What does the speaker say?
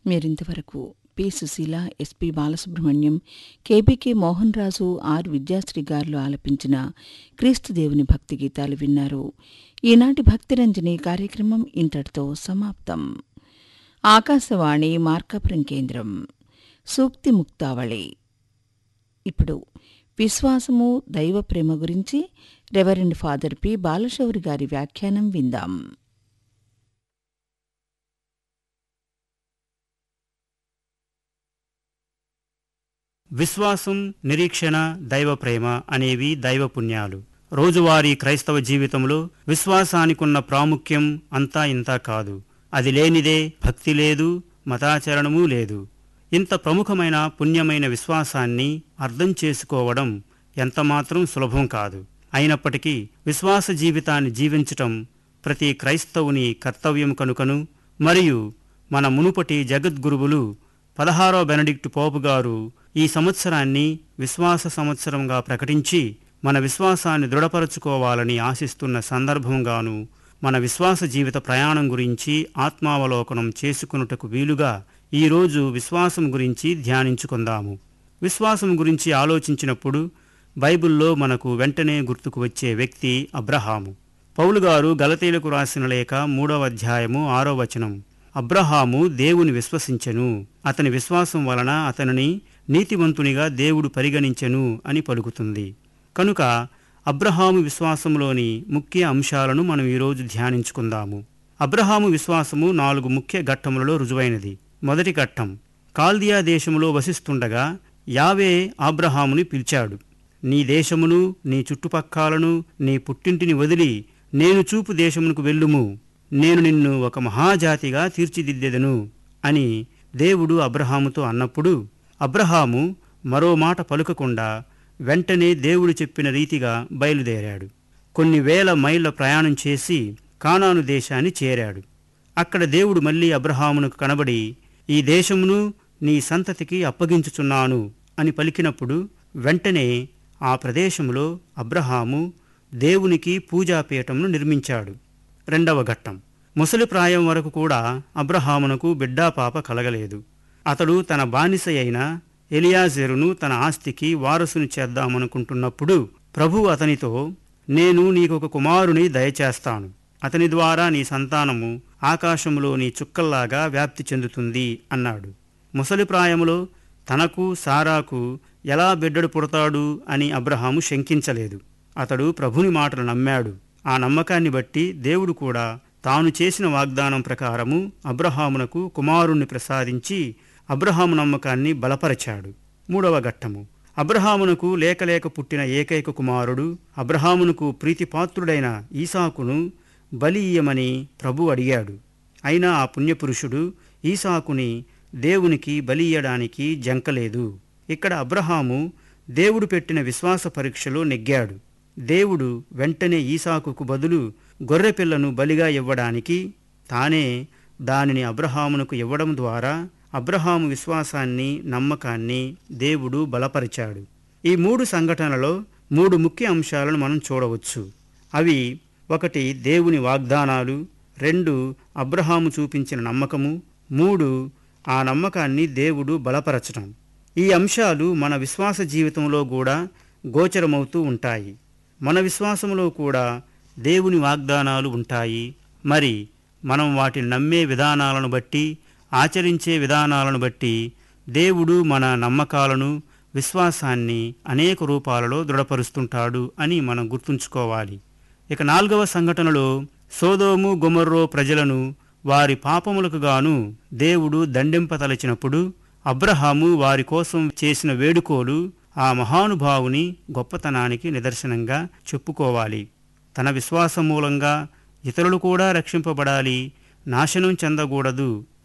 మీరింతవరకు P Susheela SP Balasubrahmanyam KBK Mohan Raju R Vidyasri గారులు ఆలపించిన క్రీస్తుదేవుని భక్తి గీతాలు విన్నారు ఈనాటి భక్తిరంజని కార్యక్రమం ఇంతటితో సమాప్తం ఆకాశవాణి మార్కాపురం కేంద్రం సూక్తి ముక్తావళి ఇప్పుడు విశ్వాసము దైవ ప్రేమ గురించి రెవరెండ్ ఫాదర్ పి బాలశౌరి గారి వ్యాఖ్యానం విందాం విశ్వాసం నిరీక్షణ దైవ ప్రేమ అనేవి దైవ పుణ్యాలు రోజువారీ క్రైస్తవ జీవితంలో విశ్వాసానికున్న ప్రాముఖ్యం అంతా ఇంతా కాదు అది లేనిదే భక్తి లేదు మతాచరణము లేదు ఇంత ప్రముఖమైన పుణ్యమైన విశ్వాసాన్ని అర్థం చేసుకోవడం ఎంతమాత్రం సులభం కాదు అయినప్పటికీ విశ్వాస జీవితాన్ని జీవించటం ప్రతి క్రైస్తవుని కర్తవ్యం కనుకను మరియు మన మునుపటి జగద్గురువులు పదహారో బెనడిక్ట్ పోపు గారు ఈ సంవత్సరాన్ని విశ్వాస సంవత్సరంగా ప్రకటించి మన విశ్వాసాన్ని దృఢపరచుకోవాలని ఆశిస్తున్న సందర్భంగాను మన విశ్వాస జీవిత ప్రయాణం గురించి ఆత్మావలోకనం చేసుకున్నటకు వీలుగా ఈరోజు విశ్వాసం గురించి ధ్యానించుకుందాము విశ్వాసం గురించి ఆలోచించినప్పుడు బైబిల్లో మనకు వెంటనే గుర్తుకు వచ్చే వ్యక్తి అబ్రహాము పౌలు గారు గలతీలకు రాసిన లేఖ మూడవ అధ్యాయము ఆరో వచనం అబ్రహాము దేవుని విశ్వసించెను అతని విశ్వాసం వలన అతనిని నీతివంతునిగా దేవుడు పరిగణించెను అని పలుకుతుంది కనుక అబ్రహాము విశ్వాసంలోని ముఖ్య అంశాలను మనం ఈరోజు ధ్యానించుకుందాము అబ్రహాము విశ్వాసము నాలుగు ముఖ్య ఘట్టములలో రుజువైనది మొదటి ఘట్టం కాల్దియా దేశములో వసిస్తుండగా యావే అబ్రహాముని పిలిచాడు నీ దేశమును నీ చుట్టుపక్కాలను నీ పుట్టింటిని వదిలి నేను చూపు దేశమునకు వెళ్ళుము నేను నిన్ను ఒక మహాజాతిగా తీర్చిదిద్దెదను అని దేవుడు అబ్రహాముతో అన్నప్పుడు అబ్రహాము మరో మాట పలుకకుండా వెంటనే దేవుడు చెప్పిన రీతిగా బయలుదేరాడు కొన్ని వేల మైళ్ళ ప్రయాణం చేసి కానాను దేశాన్ని చేరాడు అక్కడ దేవుడు మళ్ళీ అబ్రహామునకు కనబడి ఈ దేశమును నీ సంతతికి అప్పగించుచున్నాను అని పలికినప్పుడు వెంటనే ఆ ప్రదేశంలో అబ్రహాము దేవునికి పూజాపీఠంను నిర్మించాడు రెండవ ఘట్టం ముసలి ప్రాయం వరకు కూడా అబ్రహామునకు బిడ్డా పాప కలగలేదు అతడు తన బానిస అయిన ఎలియాజెరును తన ఆస్తికి వారసుని చేద్దామనుకుంటున్నప్పుడు ప్రభు అతనితో నేను నీకొక కుమారుని దయచేస్తాను అతని ద్వారా నీ సంతానము ఆకాశంలోని చుక్కల్లాగా వ్యాప్తి చెందుతుంది అన్నాడు ముసలి ప్రాయములో తనకు సారాకు ఎలా బిడ్డడు పుడతాడు అని అబ్రహాము శంకించలేదు అతడు ప్రభుని మాటలు నమ్మాడు ఆ నమ్మకాన్ని బట్టి దేవుడు కూడా తాను చేసిన వాగ్దానం ప్రకారము అబ్రహామునకు కుమారుణ్ణి ప్రసాదించి అబ్రహాము నమ్మకాన్ని బలపరచాడు మూడవ ఘట్టము అబ్రహామునకు లేకలేక పుట్టిన ఏకైక కుమారుడు అబ్రహామునకు ప్రీతిపాత్రుడైన ఈసాకును బలి ఇయ్యమని ప్రభు అడిగాడు అయినా ఆ పుణ్యపురుషుడు ఈసాకుని దేవునికి బలి ఇయ్యడానికి జంకలేదు ఇక్కడ అబ్రహాము దేవుడు పెట్టిన విశ్వాస పరీక్షలో నెగ్గాడు దేవుడు వెంటనే ఈసాకుకు బదులు గొర్రెపిల్లను బలిగా ఇవ్వడానికి తానే దానిని అబ్రహామునకు ఇవ్వడం ద్వారా అబ్రహాము విశ్వాసాన్ని నమ్మకాన్ని దేవుడు బలపరిచాడు ఈ మూడు సంఘటనలలో మూడు ముఖ్య అంశాలను మనం చూడవచ్చు అవి ఒకటి దేవుని వాగ్దానాలు రెండు అబ్రహాము చూపించిన నమ్మకము మూడు ఆ నమ్మకాన్ని దేవుడు బలపరచటం ఈ అంశాలు మన విశ్వాస జీవితంలో కూడా గోచరమవుతూ ఉంటాయి మన విశ్వాసంలో కూడా దేవుని వాగ్దానాలు ఉంటాయి మరి మనం వాటిని నమ్మే విధానాలను బట్టి ఆచరించే విధానాలను బట్టి దేవుడు మన నమ్మకాలను విశ్వాసాన్ని అనేక రూపాలలో దృఢపరుస్తుంటాడు అని మనం గుర్తుంచుకోవాలి ఇక నాలుగవ సంఘటనలో సోదోము గుమర్రో ప్రజలను వారి పాపములకు గాను దేవుడు దండింపతలచినప్పుడు అబ్రహాము వారి కోసం చేసిన వేడుకోలు ఆ మహానుభావుని గొప్పతనానికి నిదర్శనంగా చెప్పుకోవాలి తన విశ్వాసం మూలంగా ఇతరులు కూడా రక్షింపబడాలి నాశనం చెందకూడదు